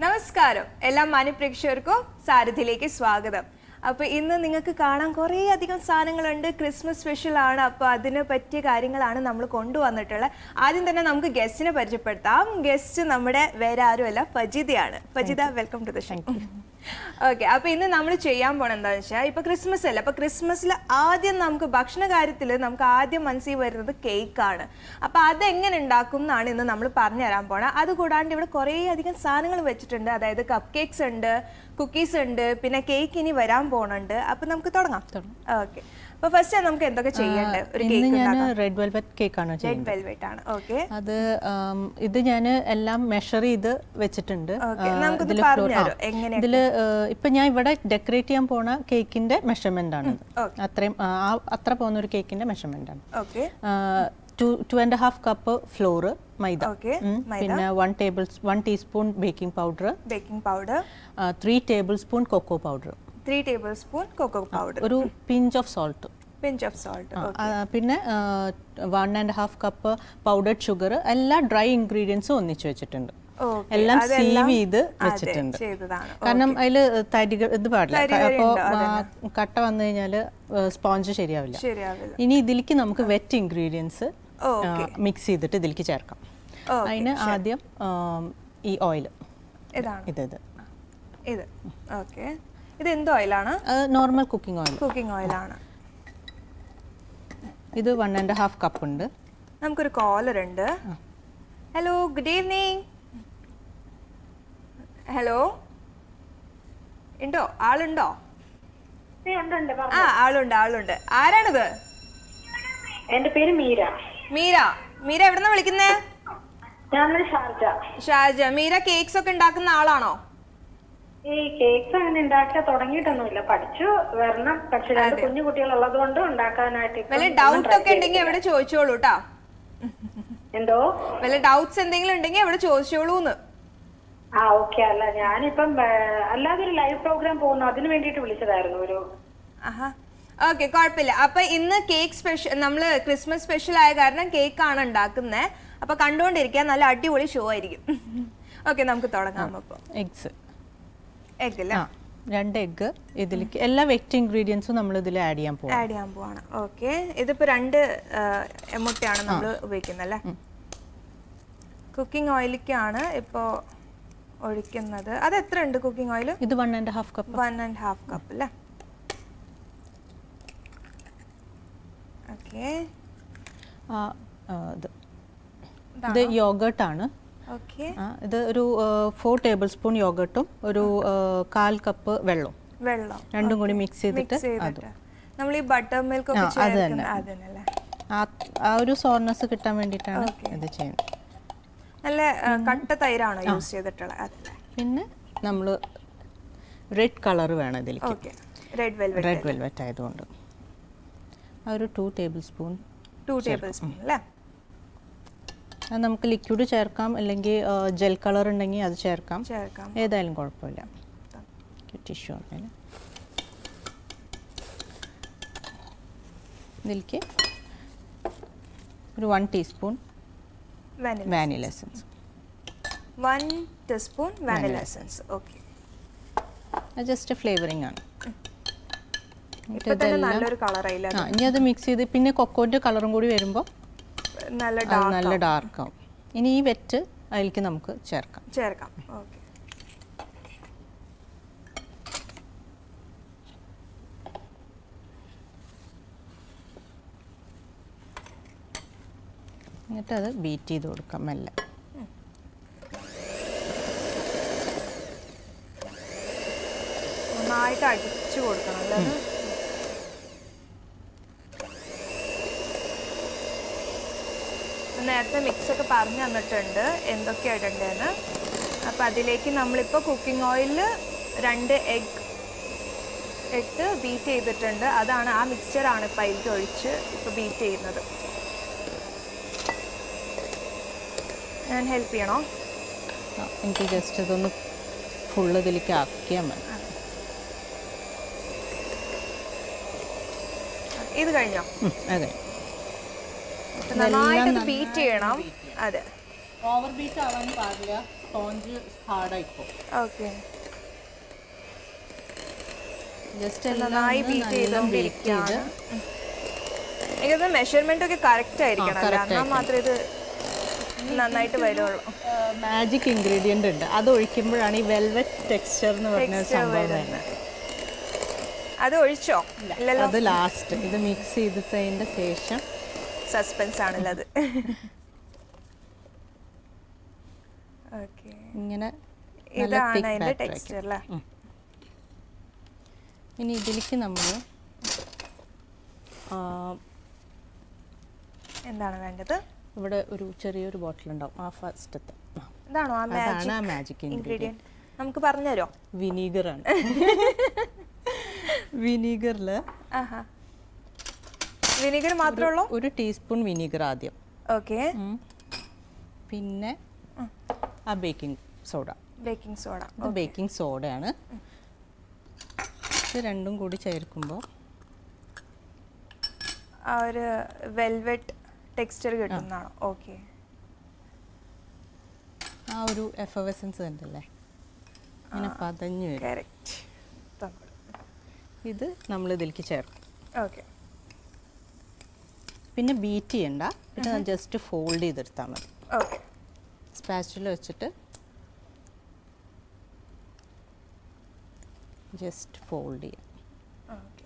നമസ്കാരം എല്ലാ മാന്യപ്രേക്ഷകർക്കും സാരഥിയിലേക്ക് സ്വാഗതം അപ്പോൾ ഇന്ന് നിങ്ങൾക്ക് കാണാൻ കുറേ അധികം സാധനങ്ങളുണ്ട് ക്രിസ്മസ് സ്പെഷ്യൽ ആണ് അപ്പോൾ അതിന് പറ്റിയ കാര്യങ്ങളാണ് നമ്മൾ കൊണ്ടുവന്നിട്ടുള്ളത് ആദ്യം തന്നെ നമുക്ക് ഗസ്റ്റിനെ പരിചയപ്പെടുത്താം ഗസ്റ്റ് നമ്മുടെ വേറെ ആരുമല്ല ഫജിതയാണ് Fajitha welcome to the show okay അപ്പൊ ഇന്ന് നമ്മൾ ചെയ്യാൻ പോണ എന്താണെന്ന് വെച്ചാൽ ഇപ്പൊ ക്രിസ്മസ് അല്ല അപ്പൊ ക്രിസ്മസിൽ ആദ്യം നമുക്ക് ഭക്ഷണ കാര്യത്തിൽ നമുക്ക് ആദ്യം മനസ്സിൽ വരുന്നത് കേക്കാണ് അപ്പൊ അതെങ്ങനെ ഉണ്ടാക്കും എന്നാണ് ഇന്ന് നമ്മൾ പറഞ്ഞു തരാൻ പോണ അത് കൂടാണ്ട് ഇവിടെ കുറേ അധികം സാധനങ്ങൾ വെച്ചിട്ടുണ്ട് അതായത് കപ്പ് കേക്ക്സ് ഉണ്ട് കുക്കീസ് ഉണ്ട് പിന്നെ കേക്ക് ഇനി വരാൻ പോണുണ്ട് അപ്പൊ നമുക്ക് തുടങ്ങാം ഓക്കെ അപ്പൊ ഫസ്റ്റ് നമുക്ക് എന്തൊക്കെ ചെയ്യണ്ടേ ഒരു ഇന്ന് കേക്ക് ഞാൻ റെഡ് വെൽവെറ്റ് കേക്കാണ് റെഡ് ചെയ്യുന്നത് വെൽവെറ്റ് ആണ് ഓക്കെ അത് ആം, ഇത് ഞാൻ എല്ലാം മെഷർ ചെയ്ത് വെച്ചിട്ടുണ്ട് Okay, ആ, നമുക്കൊന്ന് ഇതില് പറഞ്ഞു floor- തരോ? ആ, എങ്ങനെയൊക്കെ? ഇതില് ആ, ഇപ്പൊ ഞാൻ ഇവിടെ ഡെക്കറേറ്റ് ചെയ്യാൻ പോണ കേക്കിന്റെ മെഷർമെന്റ് ആണ് ഇത്. okay. അത്രയും ആ, ആ, അത്ര പോകുന്ന ഒരു കേക്കിന്റെ മെഷർമെന്റ് ആണ് okay two two and half cup flour maida Okay, ഉം. മൈദ. പിന്നെ one table one teaspoon baking powder baking powder three table spoon cocoa powder three table spoon cocoa powder ഒരു pinch of salt pinch of salt ആ, പിന്നെ one and half cup powdered sugar എല്ലാ dry ഇൻഗ്രീഡിയൻസും ഒന്നിച്ച് വെച്ചിട്ടുണ്ട് Okay, എല്ലാം അതെല്ലാം- sieve ചെയ്ത് അതെ, വെച്ചിട്ടുണ്ട് ചെയ്തതാണ്. കാരണം അതിൽ തരികൾ ഇത് പാടില്ല തരികൾ അപ്പോൾ ഉണ്ടോ? കട്ട വന്നു കഴിഞ്ഞാൽ സ്പോഞ്ച് ശരിയാവില്ല ശരിയാവില്ല ഇനി ഇതിലേക്ക് നമുക്ക് വെറ്റ് ഇൻഗ്രീഡിയൻസ് Okay. മിക്സ് ചെയ്തിട്ട് ഇതിലേക്ക് ചേർക്കാം Okay, അതിന് ആദ്യം ആം, ഈ ഓയിൽ ഇതാണ് ഇത് ഇത് ഇത് ഓക്കെ ഇത് എന്ത് ഓയിലാണ് നോർമൽ കുക്കിംഗ് ഓയിൽ കുക്കിംഗ് ഓയിലാണ് ഇത് വൺ ആൻഡ് ഹാഫ് കപ്പ് ഉണ്ട് നമുക്കൊരു കോളർ ഉണ്ട് ഹലോ ഗുഡ് ഈവനിങ് ഹലോ ഉണ്ടോ ആളുണ്ടോ ആ ആളുണ്ട് ആളുണ്ട് ആരാണിത് എന്റെ പേര് മീര മീര മീര എവിടെന്നാ വിളിക്കുന്നേ ഞാനൊരു ഷാർജ ഷാജ മീര കേക്ക്സ് ഒക്കെ ഉണ്ടാക്കുന്ന ആളാണോ ഈ കേക്ക്സ് അങ്ങനെ ഉണ്ടാക്കാൻ തുടങ്ങിയിട്ടൊന്നുമില്ല പഠിച്ചു വരണം പക്ഷെ രണ്ട് കുഞ്ഞു കുട്ടികൾ ഉള്ളത് കൊണ്ട് ഉണ്ടാക്കാനായിട്ട് ഇപ്പം വല്ല ഒന്നും ഡൗട്ട് try ഒക്കെ ഉണ്ടെങ്കിൽ എവിടെ ചോദിച്ചോളൂ കേട്ടാ ചെയ്തിട്ടില്ല. എന്തോ വല്ല ഡൗട്ട്സ് എന്തെങ്കിലും ഉണ്ടെങ്കിൽ എവിടെ ചോദിച്ചോളൂന്ന് ആ ഓക്കെ അല്ല ഞാനിപ്പം ഏ, അല്ലാതെ ഒരു ലൈവ് പ്രോഗ്രാം പോകുന്നു അതിന് വേണ്ടിയിട്ട് വിളിച്ചതായിരുന്നു ഒരു ആഹാ ഓക്കെ കുഴപ്പമില്ല അപ്പൊ ഇന്ന് കേക്ക് സ്പെഷ്യൽ നമ്മള് ക്രിസ്മസ് സ്പെഷ്യൽ ആയ കാരണം കേക്ക് ആണ് ഉണ്ടാക്കുന്നത് അപ്പൊ കണ്ടുകൊണ്ടിരിക്കാൻ നല്ല അടിപൊളി ഷോ ആയിരിക്കും ഓക്കെ നമുക്ക് തുടങ്ങാം അപ്പൊ എഗ്സ് എഗ് അല്ലേ ആ രണ്ട് എഗ്ഗ് ഇതിലേക്ക് എല്ലാ വെറ്റ് ഇൻഗ്രീഡിയൻസും നമ്മൾ ഇതിൽ ആഡ് ചെയ്യാൻ പോകും ആഡ് ചെയ്യാൻ പോവാണ് ഓക്കെ ഇതിപ്പോ രണ്ട് ആ, മുട്ടയാണ് നമ്മൾ ഉപയോഗിക്കുന്നത് അല്ലേ കുക്കിംഗ് ഓയിലേക്കാണ് ഇപ്പോൾ ഒഴിക്കുന്നത് അത് എത്ര ഉണ്ട് കുക്കിംഗ് ഓയിൽ ഇത് one and half cup one and half cup അല്ലേ ഓക്കെ ഇത് ഇത് യോഗേർട്ട് ആണ് ഓക്കെ ആ, ഇത് ഒരു ഫോർ ടേബിൾ സ്പൂൺ യോഗേർട്ടും ഒരു ആ, കാൽ കപ്പ് വെള്ളവും വെള്ളം രണ്ടും കൂടി മിക്സ് ചെയ്തിട്ട് മിക്സ് ചെയ്തിട്ട് നമ്മൾ ഈ ബട്ടർ മിൽക്ക് ഒക്കെ ആ, അത് ചേർക്കുന്ന തന്നെ. അതന്നല്ലേ ആ ആ ഒരു സോർനെസ് കിട്ടാൻ വേണ്ടിയിട്ടാണ് ഇത് ചെയ്യുന്നത് നല്ല ആ, കട്ട തൈരാണോ യൂസ് ചെയ്തിട്ടുള്ളത് അതല്ലേ പിന്നെ നമ്മൾ റെഡ് കളർ വേണം ഇതിലേക്ക് okay red velvet red velvet ആയതുകൊണ്ട് ആ ഒരു two table spoon two table spoon അല്ലേ അത് നമുക്ക് ലിക്വിഡ് ചേർക്കാം അല്ലെങ്കിൽ ജെൽ കളർ ഉണ്ടെങ്കിൽ അത് ചേർക്കാം ചേർക്കാം ഏതായാലും കുഴപ്പമില്ല ടിഷ്യൂ ആണെങ്കിൽ ഇതിലേക്ക് ഒരു one teaspoon vanilla vanilla essence one teaspoon vanilla essence okay അത് ജസ്റ്റ് ഫ്ലേവറിങ് ആണ് എന്നിട്ട് ഇപ്പൊ തന്നെ ഇതെല്ലാം- നല്ലൊരു കളർ ആയില്ല ആ ഇനി അത് മിക്സ് ചെയ്ത് പിന്നെ കൊക്കോൻ്റെ കളറും കൂടി വരുമ്പോൾ നല്ല അത് ഡാർക്ക് നല്ല ഡാർക്ക് ആവും ഇനി ഈ വെറ്റ് അതിലേക്ക് നമുക്ക് ചേർക്കാം ചേർക്കാം ഓക്കെ എന്നിട്ട് അത് ബീറ്റ് ചെയ്ത് കൊടുക്കാം മെല്ലെ നന്നായിട്ട് അടിച്ചു കൊടുക്കണം അല്ലേ അത്? നേരത്തെ മിക്സ് ഒക്കെ പറഞ്ഞു തന്നിട്ടുണ്ട് എന്തൊക്കെയാ ഇടണ്ടേന്ന് അപ്പം അതിലേക്ക് നമ്മളിപ്പോൾ കുക്കിംഗ് ഓയിലിൽ രണ്ട് എഗ് ഇട്ട് ബീറ്റ് ചെയ്തിട്ടുണ്ട് അതാണ് ആ മിക്സ്ചറാണ് ഇപ്പം അതിലേക്ക് ഒഴിച്ച് ഇപ്പോൾ ബീറ്റ് ചെയ്യുന്നത് ഞാൻ ഹെൽപ്പ് ചെയ്യണോ ആ, എനിക്ക് ജസ്റ്റ് ഇതൊന്ന് ഫുള്ള് ഇതിലേക്ക് ആക്കിയാൽ മതി ഇത് കഴിഞ്ഞോ ഉം, അതെ നന്നായിട്ട് ബീറ്റ് ചെയ്യണം അതെ ഓവർ ബീറ്റ് ആവാൻ പാടില്ല സ്പോഞ്ച് ഹാർഡായിപ്പോ ഓക്കെ ജസ്റ്റ് നന്നായി ബീറ്റ് ചെയ്തുകൊണ്ടിരിക്കുകയാണ് എനിക്കത് മെഷർമെന്റ് ഒക്കെ കറക്റ്റ് ആയിരിക്കണം അല്ലേ? correct എന്നാൽ മാത്രമേ ഇത് നന്നായിട്ട് വരുള്ളൂ മാജിക് ഇൻഗ്രീഡിയൻ്റ് ഉണ്ട് അത് ഒഴിക്കുമ്പോഴാണ് ഈ വെൽവെറ്റ് ടെക്സ്ചർ എന്ന് പറഞ്ഞ ഒരു Texture സംഭവം വരുന്നത്. വരുന്നത് അത് ഒഴിച്ചോ ഇല്ലല്ലോ അത് ലാസ്റ്റ് ഇത് മിക്സ് ചെയ്തതിൻ്റെ ശേഷം സസ്പെൻസ് ആണല്ലോ അത് ഓക്കെ ഇങ്ങനെ നല്ല ഇതാണ് thick അതിന്റെ batter ടെക്സ്ചർ ആക്കി. അല്ലേ ഇനി ഇതിലേക്ക് നമ്മൾ എന്താണ് വേണ്ടത് ഇവിടെ ഒരു ചെറിയൊരു ബോട്ടിൽ ഉണ്ടാവും ആ ഫസ്റ്റത്തെ ഇതാണോ ആ അതാണ് ആ മാജിക് മാജിക് ഇൻഗ്രീഡിയൻറ്റ് ഇൻഗ്രീഡിയൻറ്റ് നമുക്ക് പറഞ്ഞുതരോ വിനീഗറാണ് വിനീഗറിൽ ആഹാ വിനീഗർ മാത്രമേ ഉള്ളൂ ഒരു ടീസ്പൂൺ വിനീഗർ ആദ്യം ഓക്കെ ഉം. പിന്നെ ആ ബേക്കിംഗ് സോഡ ബേക്കിംഗ് സോഡ ഇത് ബേക്കിംഗ് സോഡയാണ് ഇത് രണ്ടും കൂടി ചേർക്കുമ്പോൾ ആ ഒരു വെൽവെറ്റ് ടെക്സ്ചർ കിട്ടുന്നതാണോ ഓക്കെ ആ ഒരു എഫവസൻസ് ഉണ്ടല്ലേ ഇങ്ങനെ പതഞ്ഞു വരും കറക്റ്റ് ഇത് നമ്മൾ ഇതിലേക്ക് ചേർക്കും ഓക്കെ പിന്നെ ബീറ്റ് ചെയ്യണ്ട പിന്നെ ജസ്റ്റ് ഫോൾഡ് ചെയ്തെടുത്താൽ മതി ഓക്കെ സ്പാച്ചിൽ വെച്ചിട്ട് ജസ്റ്റ് ഫോൾഡ് ചെയ്യാം ഓക്കെ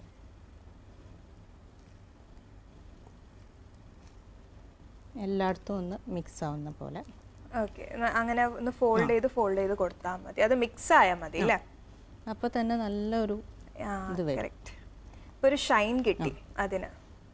എല്ലായിടത്തും ഒന്ന് മിക്സ് ആവുന്ന പോലെ ഓക്കെ അങ്ങനെ ഒന്ന് ഫോൾഡ് ചെയ്ത് ഫോൾഡ് ചെയ്ത് കൊടുത്താൽ മതി അത് മിക്സ് ആയാൽ മതി അല്ലേ അപ്പോൾ തന്നെ നല്ലൊരു ഇത് വരും. കറക്റ്റ് ഇപ്പൊ ഒരു ഷൈൻ കിട്ടി അതിന്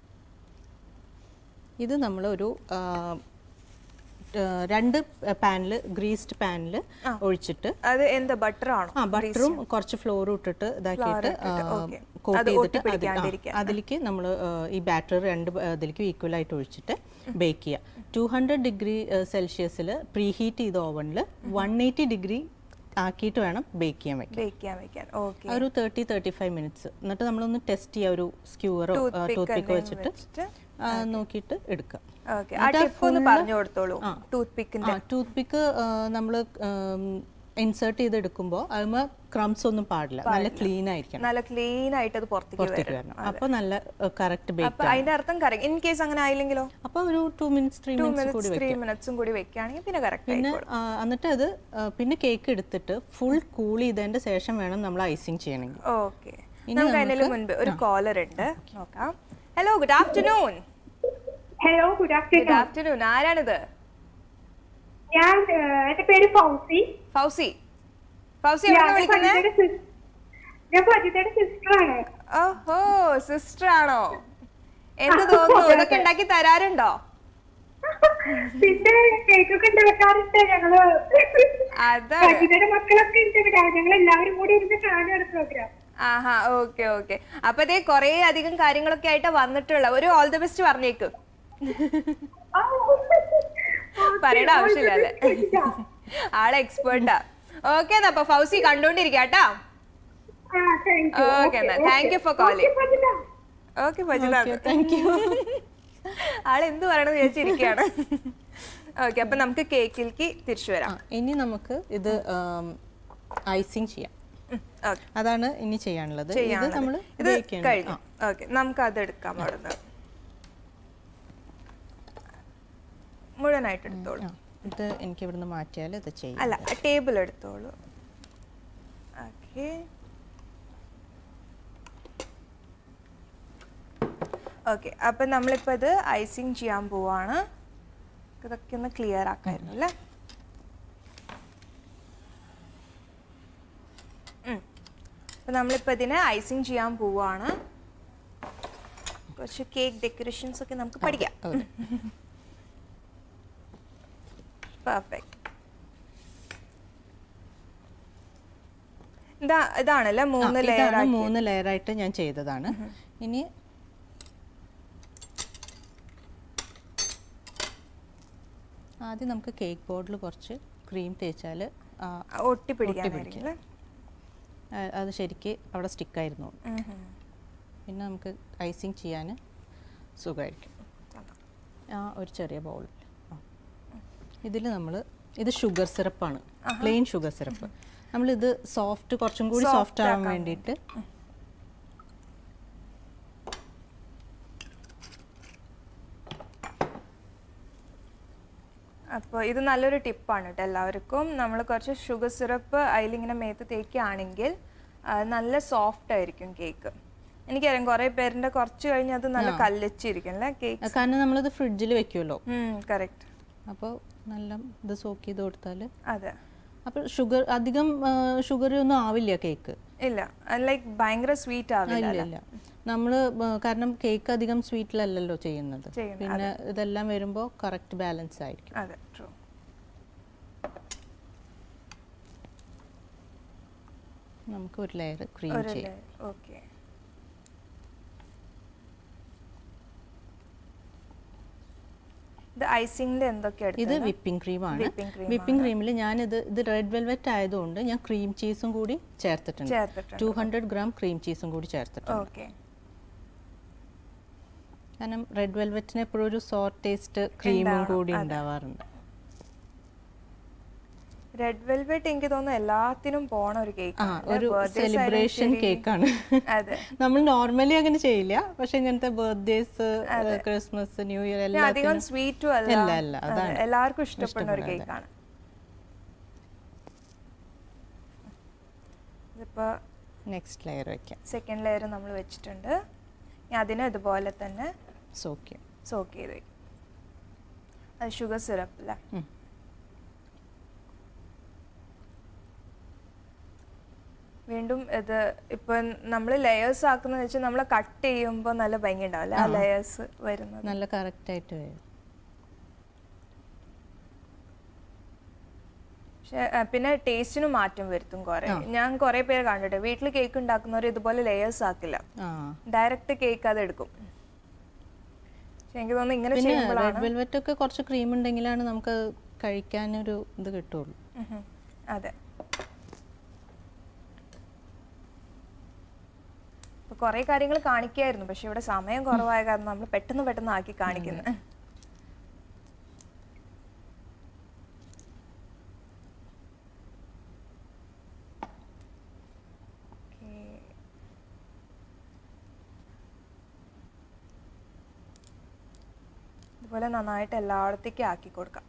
ഇത് നമ്മൾ ഒരു ആ, ആ, രണ്ട് പാനിൽ ഗ്രീസ്ഡ് പാനിൽ ഒഴിച്ചിട്ട് അത് എന്താ ബട്ടർ ആണോ ആ ബട്ടറും കുറച്ച് ഫ്ലോറും ഇട്ടിട്ട് ഇതാക്കിയിട്ട് ഇട്ടിട്ട്, okay. കോട്ട് അത് ചെയ്തിട്ട് അതിൽ- ആ, ഒട്ടിപ്പിടിക്കാണ്ടിരിക്കാൻ. അതിലേക്ക് നമ്മൾ ഈ ബാറ്റർ രണ്ട് ബ- ഇതിലേക്ക് ഈക്വൽ ആയിട്ട് ഒഴിച്ചിട്ട് ബേക്ക് ചെയ്യുക ടു ഹൺഡ്രഡ് ഡിഗ്രി സെൽഷ്യസിൽ പ്രീ ഹീറ്റ് ചെയ്ത ഓവനിൽ വൺ എയ്റ്റി ഡിഗ്രി ആക്കിയിട്ട് വേണം ബേക്ക് ചെയ്യാൻ വെക്കാൻ ബേക്ക് ചെയ്യാൻ വെക്കാൻ ഓക്കെ ആ ഒരു തേർട്ടി തേർട്ടി ഫൈവ് മിനിറ്റ്സ് എന്നിട്ട് നമ്മളൊന്ന് ടെസ്റ്റ് ചെയ്യുക ഒരു സ്ക്യൂവറോ ടൂത്ത് പിക്കോ വെച്ചിട്ട് ആ, നോക്കിയിട്ട് എടുക്കുക ഓക്കെ ആ ടിപ്പ് ഒന്ന് പറഞ്ഞു കൊടുത്തോളൂ ടൂത്ത് പിക്കിന്റെ ആ ടൂത്ത് പിക്ക് നമ്മൾ ഇൻസേർട്ട് ചെയ്ത് എടുക്കുമ്പോൾ അതിന് ക്രംസ് ഒന്നും പാടില്ല നല്ല ക്ലീൻ ആയിരിക്കണം നല്ല ക്ലീൻ ആയിട്ട് അത് പുറത്തേക്ക് പുറത്തേക്ക് വരും വരണം അപ്പോൾ നല്ല കറക്റ്റ് ബേക്ക് അപ്പൊ അതിന്റെ അർത്ഥം കറക്റ്റ് ഇൻ കേസ് അങ്ങനെ ആയില്ലെങ്കിലോ അപ്പോൾ ഒരു two minutes three two minutes കൂടി മിനിറ്റ്സ് ത്രീ മിനിറ്റ്സും കൂടി വെക്കുകയാണെങ്കിൽ പിന്നെ കറക്റ്റ് പിന്നെ ആ, എന്നിട്ട് അത് ആ, പിന്നെ കേക്ക് എടുത്തിട്ട് ഫുൾ കൂൾ ചെയ്തതിന്റെ ശേഷം വേണം നമ്മൾ ഐസിങ് ചെയ്യണമെങ്കിൽ ഓക്കെ നമുക്ക് അതിന് മുൻപ് ഒരു കോളർ ഉണ്ട് നോക്കാം hello good afternoon hello good afternoon good afternoon ആരാണിത് ഞാൻ ഏഹ്, എന്റെ പേര് ഫൗസി ഫൗസി ഫൗസി ഞാൻ എവിടെ വിളിക്കുന്നത് ഫജിതയുടെ sis- ഞാൻ ഫജിതയുടെ സിസ്റ്റർ ആണ് ഓഹോ സിസ്റ്റർ ആണോ എന്ത് തോന്നുന്നു ഇതൊക്കെ ഉണ്ടാക്കി തരാറുണ്ടോ പിന്നെ കേക്കൊക്കെ ഉണ്ടാക്കാറുണ്ട് ഞങ്ങള് അതാണ് ഫജിതയുടെ മക്കളൊക്കെ ഉണ്ട് ഇവിടെ ഞങ്ങൾ എല്ലാവരും കൂടി ഇരുന്ന് കാണുകയാണ് പ്രോഗ്രാം ആഹാ ഓക്കെ ഓക്കെ അപ്പൊ ദേ കൊറേ അധികം കാര്യങ്ങളൊക്കെ ആയിട്ട് വന്നിട്ടുള്ള ഒരു ഓൾ ദി ബെസ്റ്റ് പറഞ്ഞേക്ക് പറയേണ്ട ആവശ്യമില്ല അല്ലേ ആളെ എക്സ്പേർട്ടാ ഓക്കെ എന്നാ അപ്പൊ ഫൗസി കണ്ടോണ്ടിരിക്കാട്ടാ Okay, എന്നാ. Thank you for calling. Okay thank you ആള് എന്ത് പറയണമെന്ന് വിചാരിച്ചിരിക്കുകയാണ് ഓക്കെ അപ്പൊ നമുക്ക് കേക്കിലേക്ക് തിരിച്ചു വരാം ഇനി നമുക്ക് ഇത് ഐസിങ് ചെയ്യാം ഓക്കെ അതാണ് ഇനി ചെയ്യാനുള്ളത് ഇത് ചെയ്യാനുള്ളത്. നമ്മൾ ഇത് കഴിഞ്ഞു ഓക്കെ നമുക്ക് അത് എടുക്കാം അവിടുന്ന് മുഴുവനായിട്ട് എടുത്തോളൂ ഇത് എനിക്ക് ഇവിടുന്ന് മാറ്റിയാൽ ഇത് ചെയ്യാം അല്ല ടേബിൾ എടുത്തോളൂ ഓക്കെ ഓക്കെ അപ്പം നമ്മളിപ്പോൾ ഇത് ഐസിങ് ചെയ്യാൻ പോവാണ് ഇതൊക്കെ ഒന്ന് ക്ലിയർ ആക്കായിരുന്നു അല്ലേ അപ്പം നമ്മളിപ്പോൾ ഇതിനെ ഐസിങ് ചെയ്യാൻ പോവാണ് കുറച്ച് കേക്ക് ഡെക്കറേഷൻസ് ഒക്കെ നമുക്ക് പഠിക്കാം അതെ. പെർഫെക്റ്റ് ഇതാ ഇതാണല്ലേ ആ, മൂന്ന് ലെയർ ഇതാണ് മൂന്ന് ലെയർ ആയിട്ട് ഞാൻ ചെയ്തതാണ് ഇനി ആദ്യം നമുക്ക് കേക്ക് ബോർഡിൽ കുറച്ച് ക്രീം തേച്ചാൽ ഒട്ടിപ്പിടിക്കാനായിരിക്കും അല്ലേ അത് ശരിക്ക് അവിടെ സ്റ്റിക്കായിരുന്നു പിന്നെ നമുക്ക് ഐസിങ് ചെയ്യാൻ സുഖമായിരിക്കും ആ ഒരു ചെറിയ ബൗൾ ഇതിൽ നമ്മൾ ഇത് ഷുഗർ സിറപ്പാണ് പ്ലെയിൻ ഷുഗർ സിറപ്പ് നമ്മളിത് സോഫ്റ്റ് കുറച്ചും കൂടി സോഫ്റ്റ് ആവാൻ വേണ്ടിയിട്ട് അപ്പോൾ ഇത് നല്ലൊരു ടിപ്പാണ് കേട്ടോ എല്ലാവർക്കും നമ്മൾ കുറച്ച് ഷുഗർ സിറപ്പ് അതിലിങ്ങനെ മേത്ത് തേക്കുകയാണെങ്കിൽ ആ, നല്ല സോഫ്റ്റ് ആയിരിക്കും കേക്ക് എനിക്കറിയാം കുറേ പേരിൻ്റെ കുറച്ച് കഴിഞ്ഞ് അത് നല്ല കല്ലിച്ചിരിക്കും അല്ലേ കേക്ക് കാരണം നമ്മളിത് ഫ്രിഡ്ജിൽ വെക്കുമല്ലോ കറക്റ്റ് അപ്പോൾ നല്ല ഇത് സോക്ക് ചെയ്ത് കൊടുത്താൽ അതെ അപ്പോൾ ഷുഗർ അധികം ഷുഗർ ഒന്നും ആവില്ല കേക്ക് ഇല്ല ലൈക്ക് ഭയങ്കര സ്വീറ്റ് ആവില്ല ഇല്ല ഇല്ല നമ്മൾ കാരണം കേക്ക് അധികം സ്വീറ്റിലല്ലല്ലോ ചെയ്യുന്നത് ചെയ്യുന്നത്, പിന്നെ ഇതെല്ലാം വരുമ്പോൾ കറക്റ്റ് ബാലൻസ് ആയിരിക്കും അതെ ട്രൂ നമുക്ക് ഒരു ലെയർ ക്രീം ഒരു ചെയ്യാം ഓക്കെ ഇത് ഐസിങ്ങിന്റെ എന്തൊക്കെ ഇത് എടുത്തത് വിപ്പിംഗ് ക്രീമാണ് Whipping cream വിപ്പിംഗ് ക്രീമിൽ ഞാനിത് ഇത് റെഡ് വെൽവെറ്റ് ആയതുകൊണ്ട് ഞാൻ ക്രീം ചീസും കൂടി ചേർത്തിട്ടുണ്ട് ചേർത്തിട്ടുണ്ട് ടു ഹൺഡ്രഡ് ഗ്രാം ക്രീം ചീസും കൂടി ചേർത്തിട്ടുണ്ട് ഓക്കെ കാരണം റെഡ് വെൽവെറ്റിന് എപ്പോഴും ഒരു സോർ ടേസ്റ്റ് ക്രീമും ഉണ്ടാവണം, കൂടി അതെ. ഉണ്ടാവാറുണ്ട് റെഡ് വെൽവെറ്റ് എനിക്ക് തോന്നുന്നു എല്ലാത്തിനും പോണ ഒരു കേക്ക് ആ ഒരു സെലിബ്രേഷൻ കേക്കാണ് അതെ നമ്മൾ നോർമലി അങ്ങനെ ചെയ്യില്ല പക്ഷെ ഇങ്ങനത്തെ ബർത്ത്ഡേസ് ക്രിസ്മസ് ന്യൂ ഇയർ പിന്നെ അധികം എല്ലാത്തിനും സ്വീറ്റും അല്ല ഇല്ല, ഇല്ല, അതെ, അതാണ്. എല്ലാവർക്കും ഇഷ്ടപ്പെടുന്ന ഒരു ഇഷ്ടപ്പെടുന്നത്. കേക്കാണ് ഇതിപ്പോ നെക്സ്റ്റ് ലെയർ വെക്കാം സെക്കൻഡ് ലെയർ നമ്മൾ വെച്ചിട്ടുണ്ട് ഇനി അതിനെ ഇതുപോലെ തന്നെ സോക്ക് സോക്ക് ചെയ്ത് വയ്ക്കും അത് ഷുഗർ സിറപ്പ് അല്ലേ ഉം. വീണ്ടും ഇത് ഇപ്പൊ നമ്മൾ ലെയേഴ്സ് ആക്കുന്ന വെച്ചാൽ നമ്മൾ കട്ട് ചെയ്യുമ്പോൾ നല്ല ഭംഗി ഉണ്ടാവില്ല ആ ലെയേഴ്സ് വരുന്നത് നല്ല കറക്റ്റ് ആയിട്ട് വരും പക്ഷെ ആ, പിന്നെ ടേസ്റ്റിന് മാറ്റം വരുത്തും കുറെ ഞാൻ കുറെ പേര് കണ്ടിട്ട് വീട്ടിൽ കേക്ക് ഉണ്ടാക്കുന്നവർ ഇതുപോലെ ലെയേഴ്സ് ആക്കില്ല ആ ഡയറക്റ്റ് കേക്ക് അത് എടുക്കും പക്ഷെ എനിക്ക് തോന്നുന്നു ഇങ്ങനെ പിന്നെ ചെയ്യുമ്പോഴാണ് റെഡ് വെൽവെറ്റ് ഒക്കെ കുറച്ച് ക്രീം ഉണ്ടെങ്കിലാണ് നമുക്ക് കഴിക്കാനൊരു ഇത് കിട്ടുള്ളൂ ഉം ഉം. അതെ ഇപ്പൊ കുറെ കാര്യങ്ങൾ കാണിക്കായിരുന്നു പക്ഷെ ഇവിടെ സമയം കുറവായ കാരണം നമ്മൾ പെട്ടെന്ന് പെട്ടെന്ന് ആക്കി കാണിക്കുന്നത് Okay. ഇതുപോലെ നന്നായിട്ട് എല്ലായിടത്തേക്കും ആക്കി കൊടുക്കാം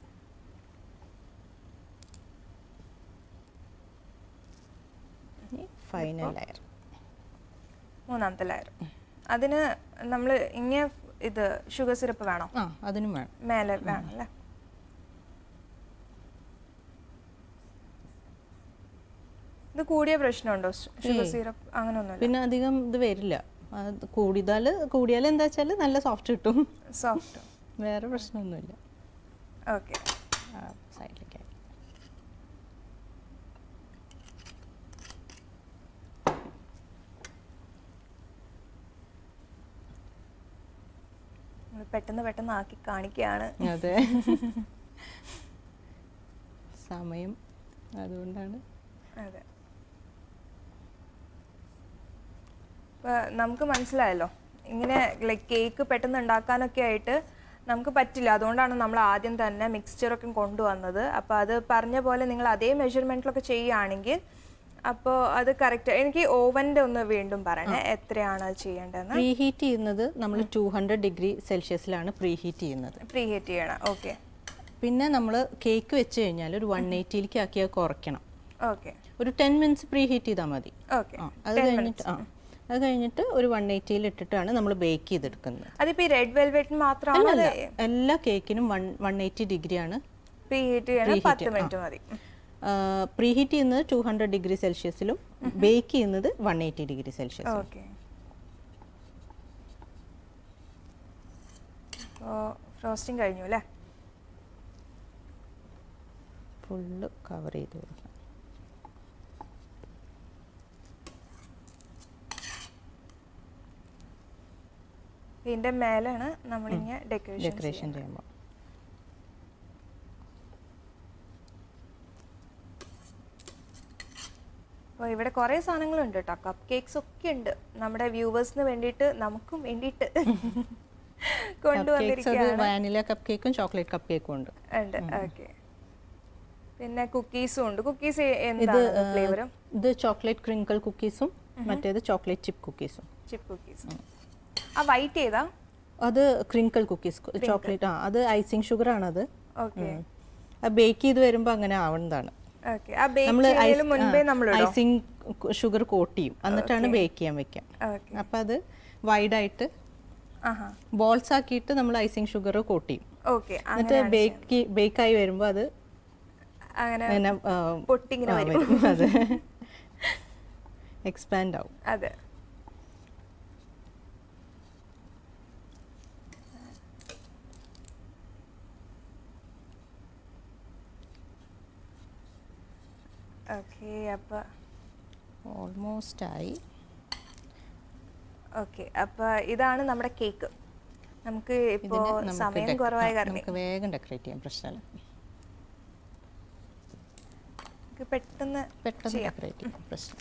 ഫൈനൽ ലെയർ മൂന്നാമത്തെ ലെയർ അതിന് നമ്മൾ ഇങ്ങനെ ഇത് ഷുഗർ സിറപ്പ് വേണോ ആ അതിനും വേണം മേലെ വേണം അല്ലേ ഇത് കൂടിയ പ്രശ്നമുണ്ടോ ഷുഗർ സിറപ്പ് അങ്ങനെയൊന്നുമില്ല പിന്നെ അധികം ഇത് വരില്ല അത് കൂടിയാൽ കൂടിയാൽ എന്താ വെച്ചാൽ നല്ല സോഫ്റ്റ് കിട്ടും സോഫ്റ്റ് വേറെ പ്രശ്നമൊന്നുമില്ല ഓക്കെ സൈഡിലേക്ക് പെട്ടെന്ന് പെട്ടെന്ന് ആക്കി കാണിക്കുകയാണ് അതെ സമയം അതുകൊണ്ടാണ് അതെ ഇപ്പൊ നമുക്ക് മനസ്സിലായല്ലോ ഇങ്ങനെ ലൈക്ക് കേക്ക് പെട്ടെന്ന് ഉണ്ടാക്കാനൊക്കെ ആയിട്ട് നമുക്ക് പറ്റില്ല അതുകൊണ്ടാണ് നമ്മൾ ആദ്യം തന്നെ മിക്സ്ചറൊക്കെ കൊണ്ടുവന്നത് അപ്പോൾ അത് പറഞ്ഞ പോലെ നിങ്ങൾ അതേ മെഷർമെൻറ്റിലൊക്കെ ചെയ്യുകയാണെങ്കിൽ അപ്പോൾ അത് കറക്റ്റ് എനിക്ക് ഓവൻ്റെ ഒന്ന് വീണ്ടും പറയണേ എത്രയാണ് അത് ചെയ്യേണ്ടതെന്ന് പ്രീ ഹീറ്റ് ചെയ്യുന്നത് നമ്മൾ ടു ഹൺഡ്രഡ് ഡിഗ്രി സെൽഷ്യസിലാണ് പ്രീ ഹീറ്റ് ചെയ്യുന്നത് പ്രീ ഹീറ്റ് ചെയ്യണം ഓക്കെ പിന്നെ നമ്മൾ കേക്ക് വെച്ച് കഴിഞ്ഞാൽ ഒരു വൺ എയ്റ്റിയിലേക്ക് ആക്കി അത് കുറയ്ക്കണം ഓക്കെ ഒരു ടെൻ മിനിറ്റ്സ് പ്രീ ഹീറ്റ് ചെയ്താൽ മതി ഓക്കെ ആ അത് കഴിഞ്ഞിട്ട് ആ അത് കഴിഞ്ഞിട്ട് ഒരു വൺ എയ്റ്റിയിൽ ഇട്ടിട്ടാണ് നമ്മൾ ബേക്ക് ചെയ്തെടുക്കുന്നത് അതിപ്പോൾ ഈ റെഡ് വെൽവെറ്റിന് മാത്രമാണ് അല്ല എല്ലാ കേക്കിനും വൺ വൺ എയ്റ്റി ഡിഗ്രിയാണ് പ്രീ ഹീറ്റ് ചെയ്യണം Preheat, പത്ത് മിനിറ്റ് മതി പ്രീ ഹീറ്റ് ചെയ്യുന്നത് ടു ഹൺഡ്രഡ് ഡിഗ്രി സെൽഷ്യസിലും ബേക്ക് ചെയ്യുന്നത് വൺ എയ്റ്റി ഡിഗ്രി സെൽഷ്യസിലും ഓക്കെ അപ്പോൾ ഫ്രോസ്റ്റിംഗ് കഴിഞ്ഞു അല്ലേ ഫുള്ള് കവർ ചെയ്ത് കൊടുക്കണം ഇതിന്റെ മേലാണ് നമ്മളിങ്ങനെ ഡെക്കറേഷൻ ഡെക്കറേഷൻ ചെയ്യുമ്പോൾ അപ്പോൾ ഇവിടെ കുറേ സാധനങ്ങളുണ്ട് കേട്ടോ കപ്പ് കേക്ക്സ് ഒക്കെ ഉണ്ട് നമ്മുടെ വ്യൂവേഴ്സിന് വേണ്ടിയിട്ട് നമുക്കും വേണ്ടിയിട്ട് കേക്ക്സ് അത് കൊണ്ടുവന്നിരിക്കുകയാണ് വാനില കപ്പ് കേക്കും ചോക്ലേറ്റ് കപ്പ് കേക്കും ഉണ്ട് ഉണ്ട് ഓക്കെ പിന്നെ കുക്കീസും ഉണ്ട് കുക്കീസ് ഇത് എന്താണ് ഫ്ലേവർ ഇത് ചോക്ലേറ്റ് ക്രിങ്കിൾ കുക്കീസും മറ്റേത് ചോക്ലേറ്റ് ചിപ്പ് കുക്കീസും ചിപ്പ് കുക്കീസ് ആ വൈറ്റ് ഏതാ അത് ക്രിങ്കിൾ കുക്കീസ് ചോക്ലേറ്റ് ആ അത് ഐസിങ് ഷുഗർ ആണത് ഓക്കെ അത് ബേക്ക് ചെയ്ത് വരുമ്പോൾ അങ്ങനെ ആവുന്നതാണ് ഓക്കെ ആ ബേക്ക് നമ്മൾ ചെയ്യുന്നതിന് മുൻപേ നമ്മൾ ഐസിങ് ഷുഗർ കോട്ട് ചെയ്യും എന്നിട്ടാണ് ബേക്ക് ചെയ്യാൻ വെക്കുക ഓക്കെ അപ്പം അത് വൈഡായിട്ട് ആഹാ ബോൾസ് ആക്കിയിട്ട് നമ്മൾ ഐസിങ് ഷുഗർ കോട്ട് ചെയ്യും ഓക്കെ എന്നിട്ട് ബേക്ക് ബേക്കായി വരുമ്പോൾ അത് അങ്ങനെ ഇങ്ങനെ ആ, പൊട്ടിങ്ങനെ ആ, വരും വരും അതെ എക്സ്പാൻഡ് ആവും അതെ ഓക്കെ അപ്പൊ ഓൾമോസ്റ്റ് ആയി ഓക്കെ അപ്പൊ ഇതാണ് നമ്മുടെ കേക്ക് നമുക്ക് ഇപ്പോ ഇതിനെ നമുക്ക് സമയം ഡെക്ക- കുറവായ ആ, കാരണം നമുക്ക് വേഗം ഡെക്കറേറ്റ് ചെയ്യാം പ്രശ്നമില്ല നമുക്ക് പെട്ടെന്ന് പെട്ടെന്ന് ചെയ്യാം ഡെക്കറേറ്റ് ചെയ്യാം പ്രശ്നം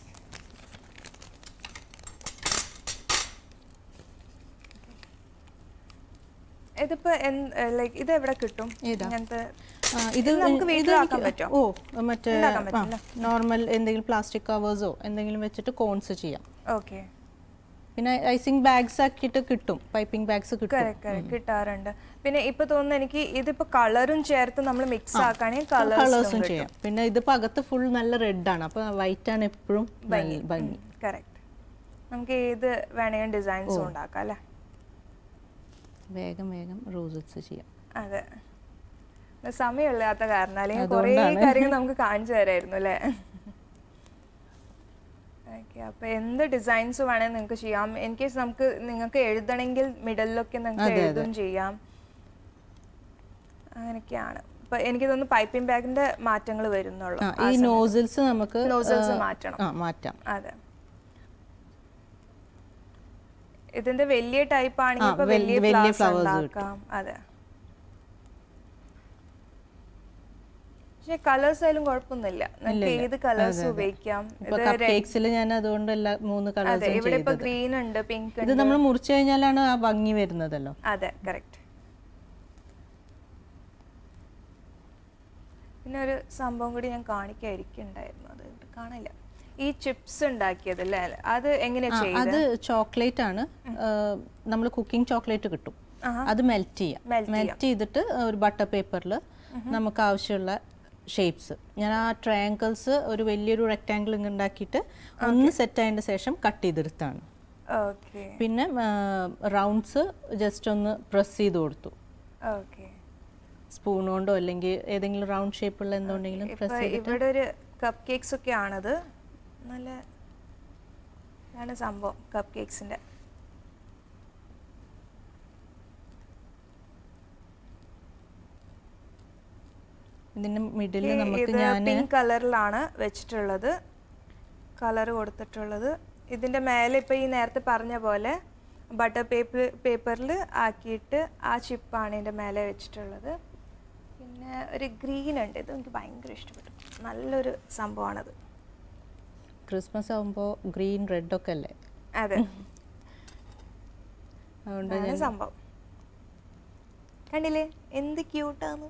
ഇതിപ്പോ ലൈക്ക് ഇത് എവിടെ കിട്ടും ഏതാ? ഇങ്ങനത്തെ ആ, ഇത് ഇത് നമുക്ക് ഇത് വീട്ടിലാക്കാൻ എനിക്ക് പറ്റുമോ? ഓ മറ്റേ ഉണ്ടാക്കാൻ പറ്റും നോർമൽ എന്തെങ്കിലും പ്ലാസ്റ്റിക് കവേഴ്സോ എന്തെങ്കിലും വെച്ചിട്ട് കോൺസ് ചെയ്യാം ഓക്കെ പിന്നെ ഐസിങ് ബാഗ്സ് ആക്കിയിട്ട് കിട്ടും പൈപ്പിംഗ് ബാഗ്സ് കിട്ടും കറക്റ്റ് കറക്റ്റ് കിട്ടാറുണ്ട് പിന്നെ ഇപ്പൊ തോന്നുന്നു എനിക്ക് ഇതിപ്പോ കളറും ചേർത്ത് നമ്മൾ മിക്സ് ആക്കുകയാണെങ്കിൽ കളേഴ്സും കളേഴ്സും ചെയ്യാം പിന്നെ ഇതിപ്പോ അകത്ത് ഫുൾ നല്ല റെഡ് ആണ് അപ്പൊ വൈറ്റ് ആണ് എപ്പോഴും ഭംഗി കറക്റ്റ് നമുക്ക് ഏത് വേണമെങ്കിലും ഡിസൈൻസും ഉണ്ടാക്കാം അല്ലേ വേഗം വേഗം റോസസ് ചെയ്യാം അതെ ഇത് സമയമില്ലാത്ത കാരണം അല്ലെങ്കിൽ കുറേ കാര്യങ്ങൾ നമുക്ക് കാണിച്ചു തരായിരുന്നു അല്ലേ ഓക്കെ അപ്പൊ എന്ത് ഡിസൈൻസ് വേണമെങ്കിൽ നിങ്ങൾക്ക് ചെയ്യാം ഇൻ കേസ് നമുക്ക് നിങ്ങൾക്ക് എഴുതണമെങ്കിൽ മിഡലിലൊക്കെ നിങ്ങൾക്ക് എഴുതും ചെയ്യാം അങ്ങനെയൊക്കെയാണ് ഇപ്പൊ എനിക്ക് തോന്നുന്നു പൈപ്പിംഗ് ബാഗിന്റെ മാറ്റങ്ങൾ വരുന്നുള്ളൂ ആ, ഈ നോസിൽസ് നമുക്ക് നോസൽസ് ആ, മാറ്റണം ആ മാറ്റാം അതെ ഇതിന്റെ വലിയ ടൈപ്പ് ആണെങ്കിൽ ആ, ഇപ്പൊ വലിയ- വലിയ വലിയ ഫ്ലവേഴ്സ് flowers ഉണ്ടാക്കാം അതെ പക്ഷെ കളേഴ്സ് ആയാലും കുഴപ്പമൊന്നുമില്ല നമുക്ക് ഏത് കളേഴ്സ് ഉപയോഗിക്കാം ഇപ്പൊ ഇത് കപ്പ് കേക്സിൽ ഞാൻ അതുകൊണ്ട് എല്ലാ മൂന്ന് അതെ കളേഴ്സും ഇവിടെ ഇപ്പൊ ചെയ്തത് ഗ്രീൻ ഉണ്ട് പിങ്ക് ഇത് ഉണ്ട് നമ്മൾ മുറിച്ചു കഴിഞ്ഞാലാണ് ആ ഭംഗി വരുന്നതല്ലോ അതെ കറക്റ്റ് പിന്നെ ഒരു സംഭവം കൂടി ഞാൻ കാണിക്കായിരിക്കുണ്ടായിരുന്നു അത് ഇവിടെ കാണില്ല ഈ ചിപ്സ് ഉണ്ടാക്കിയത് അല്ലേ അത് എങ്ങനെയാ ആ, ചെയ്തത് അത് ചോക്ലേറ്റ് ആണ് നമ്മൾ കുക്കിംഗ് ചോക്ലേറ്റ് കിട്ടും അത് മെൽറ്റ് ചെയ്യാം മെൽറ്റ് ചെയ്തിട്ട് ഒരു ബട്ടർ പേപ്പറിൽ നമുക്ക് ആവശ്യമുള്ള ഷേപ്സ് ഞാൻ ആ ട്രയാങ്കിൾസ് ഒരു വലിയൊരു റെക്റ്റാങ്കിൾ ഉണ്ടാക്കിയിട്ട് ഒന്ന് സെറ്റ് ആയതിന് ശേഷം കട്ട് ചെയ്തെടുത്താണ് ഓക്കെ പിന്നെ റൗണ്ട്സ് ജസ്റ്റ് ഒന്ന് പ്രസ് ചെയ്ത് കൊടുത്തു ഓക്കെ സ്പൂൺ കൊണ്ടോ അല്ലെങ്കിൽ ഏതെങ്കിലും റൗണ്ട് ഷേപ്പുള്ള എന്തുണ്ടെങ്കിലും ഇപ്പൊ പ്രസ് ചെയ്തിട്ട് ഇവിടെ ഒരു കപ്പ് കേക്ക്സ് ഒക്കെ ആണത് നല്ല ഇതാണ് സംഭവം കപ്പ് കേക്സിന്റെ ഇതിന്റെ മിഡിൽ നമുക്ക് ഇത് ഞാൻ പിങ്ക് കളറിലാണ് വെച്ചിട്ടുള്ളത് കളർ കൊടുത്തിട്ടുള്ളത് ഇതിന്റെ മേലെ ഇപ്പൊ ഈ നേരത്തെ പറഞ്ഞ പോലെ ബട്ടർ പേപ്പർ പേപ്പറിൽ ആക്കിയിട്ട് ആ ചിപ്പാണ് ഇതിന്റെ മേലെ വെച്ചിട്ടുള്ളത് പിന്നെ ഒരു ഗ്രീൻ ഉണ്ട് ഇത് എനിക്ക് ഭയങ്കര ഇഷ്ടപ്പെട്ടു നല്ലൊരു സംഭവമാണത് ക്രിസ്മസ് ആകുമ്പോൾ ഗ്രീൻ റെഡ് ഒക്കെ അല്ലേ അതെ അതുകൊണ്ട് അതാണ് സംഭവം കണ്ടില്ലേ എന്ത് ക്യൂട്ടാന്ന്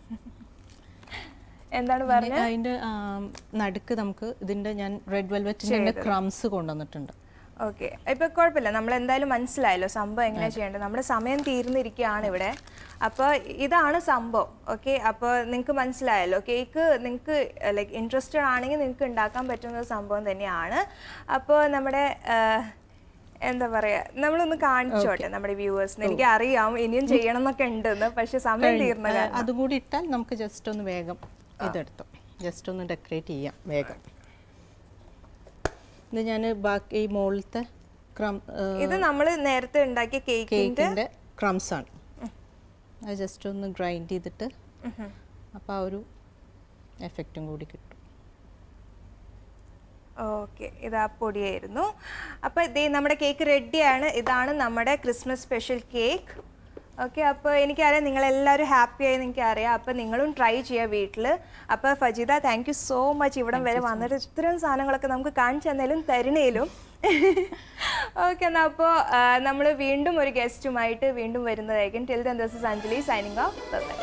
എന്താണ് പറഞ്ഞത് അതിന്റെ ആ, നടുക്ക് നമുക്ക് ഇതിന്റെ ഞാൻ റെഡ് വെൽവെറ്റിന്റെ ക്രംസ് കൊണ്ടുവന്നിട്ടുണ്ട് ഓക്കെ ഇപ്പൊ കുഴപ്പമില്ല നമ്മൾ എന്തായാലും മനസ്സിലായല്ലോ സംഭവം എങ്ങനെയാ ചെയ്യേണ്ടത് നമ്മുടെ സമയം തീർന്നിരിക്കുകയാണ് ഇവിടെ അപ്പോൾ ഇതാണ് സംഭവം ഓക്കെ അപ്പോൾ നിങ്ങൾക്ക് മനസ്സിലായല്ലോ കേക്ക് നിങ്ങൾക്ക് ലൈക്ക് ഇൻട്രസ്റ്റഡ് ആണെങ്കിൽ നിങ്ങൾക്ക് ഉണ്ടാക്കാൻ പറ്റുന്ന ഒരു സംഭവം തന്നെയാണ് അപ്പോൾ നമ്മുടെ ആ, എന്താ പറയാ നമ്മളൊന്ന് കാണിച്ചോട്ടെ നമ്മുടെ വ്യൂവേഴ്സിന് എനിക്ക് അറിയാം ഇനിയും ചെയ്യണം എന്നൊക്കെ ഉണ്ടെന്ന് പക്ഷെ സമയം തീർന്ന ആ, കാരണം അതും കൂടി ഇട്ടാൽ നമുക്ക് ജസ്റ്റ് ഒന്ന് വേഗം ഇതെടുത്തു ജസ്റ്റ് ഒന്ന് ഡെക്കറേറ്റ് ചെയ്യാം വേഗം ഇത് ഞാൻ ബാക്കി ഈ മുകളിലത്തെ ക്രം ഇത് നമ്മൾ നേരത്തെ ഉണ്ടാക്കിയ കേക്കിന്റെ കേക്കിന്റെ ക്രംസ് ആണ് അത് ജസ്റ്റ് ഒന്ന് ഗ്രൈൻഡ് ചെയ്തിട്ട് അപ്പോൾ ആ ഒരു എഫക്റ്റും കൂടി കിട്ടും ഓക്കെ ഇത് ആ പൊടിയായിരുന്നു അപ്പോൾ ഇതേ നമ്മുടെ കേക്ക് റെഡിയാണ് ഇതാണ് നമ്മുടെ ക്രിസ്മസ് സ്പെഷ്യൽ കേക്ക് ഓക്കെ അപ്പോൾ എനിക്കറിയാം നിങ്ങളെല്ലാവരും ഹാപ്പി ആയി എനിക്ക് അറിയാം അപ്പോൾ നിങ്ങളും ട്രൈ ചെയ്യുക വീട്ടിൽ അപ്പോൾ Fajitha thank you so much ഇവിടം വരെ വന്നിട്ട് ഇത്രയും സാധനങ്ങളൊക്കെ നമുക്ക് കാണിച്ചു തന്നേലും തരുന്നേലും ഓക്കെ എന്നാൽ അപ്പോൾ നമ്മൾ വീണ്ടും ഒരു ഗസ്റ്റുമായിട്ട് വീണ്ടും വരുന്നതായിരിക്കും till then this is Anjali signing off by